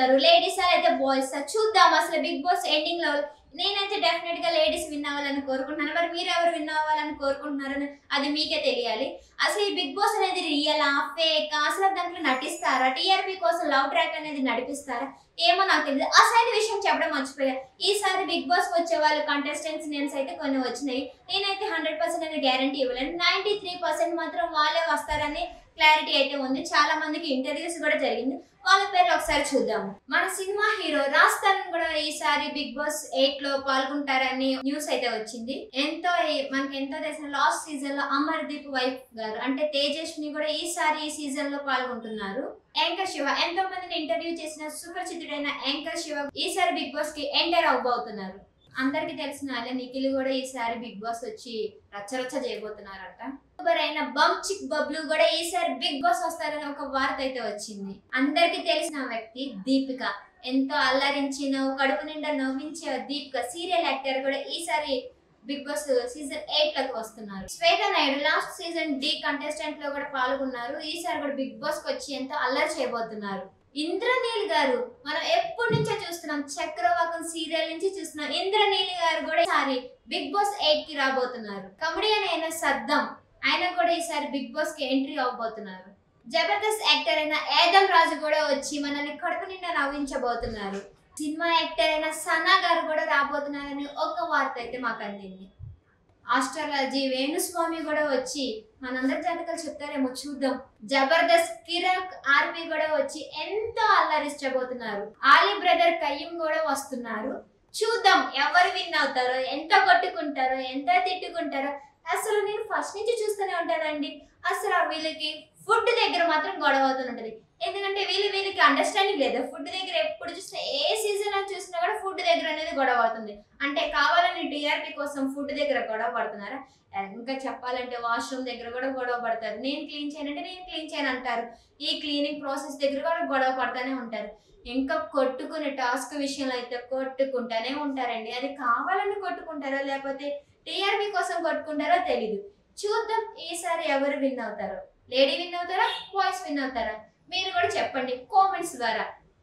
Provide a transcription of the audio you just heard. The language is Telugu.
అవుతారు లేడీస్ అయితే బాయ్స్ చూద్దాం అసలు బిగ్ బాస్ ఎండింగ్ లో నేనైతే డెఫినెట్ గా లేడీస్ విన్ అవ్వాలని కోరుకుంటున్నాను మరి మీరు ఎవరు విన్ అవ్వాలని కోరుకుంటున్నారని అది మీకే తెలియాలి అసలు ఈ బిగ్ బాస్ అనేది రియలా ఫేక్ అసలు దాంట్లో నటిస్తారా టీఆర్పీ కోసం లవ్ ట్రాక్ అనేది నడిపిస్తారా ఏమో నాకు తెలియదు అసలు విషయం చెప్పడం మర్చిపోయా ఈసారి బిగ్ బాస్ వచ్చే వాళ్ళు కంటెస్టెంట్స్ నేమ్స్ అయితే కొన్ని వచ్చినాయి నేనైతే హండ్రెడ్ పర్సెంట్ అనేది గ్యారంటీ ఇవ్వలేను నైన్టీ త్రీ పర్సెంట్ మాత్రం వాళ్ళే వస్తారని క్లారిటీ అయితే ఉంది చాలా మందికి ఇంటర్వ్యూస్ కూడా జరిగింది వాళ్ళ పేర్లు ఒకసారి చూద్దాము మన సినిమా హీరో రాజ్ తరుణ్ కూడా ఈసారి బిగ్ బాస్ ఎయిట్ లో పాల్గొంటారని న్యూస్ అయితే వచ్చింది ఎంతో మనకి ఎంతో తెలిసిన లాస్ట్ సీజన్ లో అమర్దీప్ వైఫ్ గారు అంటే తేజస్విని కూడా ఈసారి ఈ సీజన్ లో పాల్గొంటున్నారు యాంకర్ శివ ఎంతో మందిని ఇంటర్వ్యూ చేసిన సుపరిచితుడైన యాంకర్ శివ ఈసారి బిగ్ బాస్ కి ఎంటర్ అవ్వబోతున్నారు అందరికి తెలిసిన వాళ్ళే నిఖిల్ కూడా ఈసారి బిగ్ బాస్ వచ్చి రచ్చరచ్చ చేయబోతున్నారట యూట్యూబర్ అయిన బమ్ చిక్ బబ్లు కూడా ఈసారి బిగ్ బాస్ వస్తారని ఒక వార్త అయితే వచ్చింది అందరికి తెలిసిన వ్యక్తి దీపిక ఎంతో అల్లరించిన కడుపు నిండా నవ్వించే దీపిక సీరియల్ యాక్టర్ కూడా ఈసారి బిగ్ బాస్ సీజన్ ఎయిట్ లోకి వస్తున్నారు Shweta Naidu last season the contestant లో కూడా పాల్గొన్నారు ఈసారి కూడా బిగ్ బాస్ కి వచ్చి ఎంతో అల్లరి చేయబోతున్నారు ఇంద్రనీల్ గారు మనం ఎప్పటి నుంచో చూస్తున్నాం చక్రవాకం సీరియల్ నుంచి చూస్తున్నాం ఇంద్రనీల్ గారు కూడా ఈసారి బిగ్ బాస్ ఎయిట్ కి రాబోతున్నారు కమెడియన్ అయిన సద్దం ఆయన కూడా ఈసారి బిగ్ బాస్ కి ఎంట్రీ అవ్వబోతున్నారు జబర్దస్త్ యాక్టర్ అయిన ఏదం రాజు కూడా వచ్చి మనల్ని కడుపు నిండా నవ్వించబోతున్నారు సినిమా యాక్టర్ అయిన సనా గారు కూడా రాబోతున్నారని ఒక వార్త అయితే మాకు అందింది ఆస్ట్రాలజీ వేణుస్వామి కూడా వచ్చి మనందరి జాతకాలు చెప్తారేమో చూద్దాం జబర్దస్త్ కిరక్ ఆర్పి కూడా వచ్చి ఎంతో అల్లరించబోతున్నారు ఆలీ బ్రదర్ కయ్యం కూడా వస్తున్నారు చూద్దాం ఎవరు విన్ అవుతారో ఎంత కొట్టుకుంటారో ఎంత తిట్టుకుంటారో అసలు నేను ఫస్ట్ నుంచి చూస్తూనే ఉంటానండి అసలు ఆ వీళ్ళకి ఫుడ్ దగ్గర మాత్రం గొడవ అవుతుంటది ఎందుకంటే వీళ్ళు వీళ్ళకి అండర్స్టాండింగ్ లేదు ఫుడ్ దగ్గర ఎప్పుడు చూసినా ఏ సీజన్ అని చూసినా కూడా ఫుడ్ దగ్గర అనేది గొడవ అవుతుంది అంటే కావాలని టీఆర్పీ కోసం ఫుడ్ దగ్గర గొడవ పడుతున్నారా ఇంకా చెప్పాలంటే వాష్రూమ్ దగ్గర కూడా గొడవ పడతారు నేను క్లీన్ చేయనంటే నేను క్లీన్ చేయను అంటారు ఈ క్లీనింగ్ ప్రాసెస్ దగ్గర కూడా గొడవ పడతానే ఉంటారు ఇంకా కొట్టుకునే టాస్క్ విషయంలో అయితే కొట్టుకుంటానే ఉంటారండి అది కావాలని కొట్టుకుంటారో లేకపోతే టీఆర్పీ కోసం కొట్టుకుంటారో తెలీదు చూద్దాం ఈసారి ఎవరు విన్ అవుతారో లేడీ విన్ అవుతారా బాయ్స్ విన్ అవుతారా మీరు కూడా చెప్పండి కామెంట్స్ ద్వారా